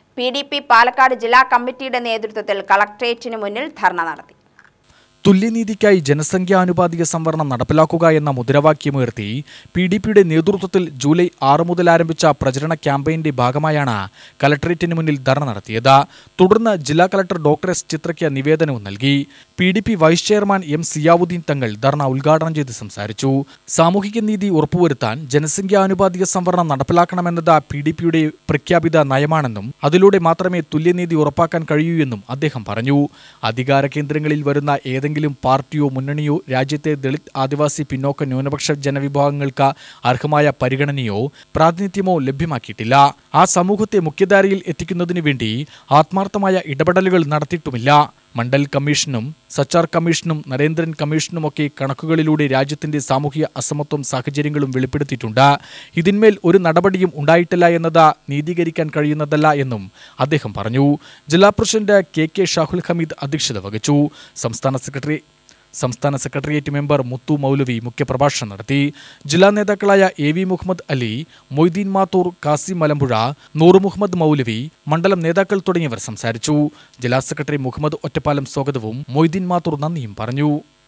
P D P Palakkad ജില്ലാ കമ്മിറ്റിയുടെ നേതൃത്വത്തിൽ കളക്ട്രേറ്റിന് മുന്നിൽ ധർണ നടത്തി തുല്യനീതിക്കായി ജനസംഖ്യാനുപാതിക സംവരണം നടപ്പിലാക്കുക എന്ന മുദ്രാവാക്യമുയർത്തി പി ഡി പിയുടെ നേതൃത്വത്തിൽ ജൂലൈ ആറ് മുതൽ ആരംഭിച്ച പ്രചരണ ക്യാമ്പയിന്റെ ഭാഗമായാണ് കലക്ടറേറ്റിന് മുന്നിൽ ധർണ നടത്തിയത് തുടർന്ന് ജില്ലാ കലക്ടർ ഡോക്ടർ എസ് ചിത്രയ്ക്ക് നിവേദനവും നൽകി P D P vice chairman M Ziyauddin Thangal dharna ഉദ്ഘാടനം ചെയ്ത് സംസാരിച്ചു സാമൂഹിക നീതി ഉറപ്പുവരുത്താൻ ജനസംഖ്യാനുപാതിക സംവരണം നടപ്പിലാക്കണമെന്നത് പി ഡി പിയുടെ പ്രഖ്യാപിത നയമാണെന്നും അതിലൂടെ മാത്രമേ തുല്യനീതി ഉറപ്പാക്കാൻ കഴിയൂ എന്നും അദ്ദേഹം പറഞ്ഞു അധികാര കേന്ദ്രങ്ങളിൽ വരുന്ന ഏതെങ്കിലും പാർട്ടിയോ മുന്നണിയോ രാജ്യത്തെ ദളിത് ആദിവാസി പിന്നോക്ക ന്യൂനപക്ഷ ജനവിഭാഗങ്ങൾക്ക് അർഹമായ പരിഗണനയോ പ്രാതിനിധ്യമോ ലഭ്യമാക്കിയിട്ടില്ല ആ സമൂഹത്തെ മുഖ്യധാരയിൽ എത്തിക്കുന്നതിനു വേണ്ടി ആത്മാർത്ഥമായ ഇടപെടലുകൾ നടത്തിയിട്ടുമില്ല മണ്ഡൽ കമ്മീഷനും സച്ചാർ കമ്മീഷനും നരേന്ദ്രൻ കമ്മീഷനുമൊക്കെ കണക്കുകളിലൂടെ രാജ്യത്തിന്റെ സാമൂഹിക അസമത്വം സാഹചര്യങ്ങളും വെളിപ്പെടുത്തിയിട്ടുണ്ട് ഇതിന്മേൽ ഒരു നടപടിയും ഉണ്ടായിട്ടില്ല എന്നത് നീതീകരിക്കാൻ കഴിയുന്നതല്ല എന്നും അദ്ദേഹം പറഞ്ഞു ജില്ലാ president K K Shahul Hameed അധ്യക്ഷത വഹിച്ചു സംസ്ഥാന സെക്രട്ടറി സംസ്ഥാന സെക്രട്ടേറിയറ്റ് മെമ്പർ മുത്തു മൗലവി മുഖ്യപ്രഭാഷണം നടത്തി ജില്ലാ നേതാക്കളായ എ വി മുഹമ്മദ് അലി മൊയ്തീൻ മാത്തൂർ കാസിം മലമ്പുഴ നൂർ മുഹമ്മദ് മൗലവി മണ്ഡലം നേതാക്കൾ തുടങ്ങിയവർ സംസാരിച്ചു ജില്ലാ സെക്രട്ടറി മുഹമ്മദ് ഒറ്റപ്പാലം സ്വാഗതവും മൊയ്തീൻ മാത്തൂർ നന്ദിയും പറഞ്ഞു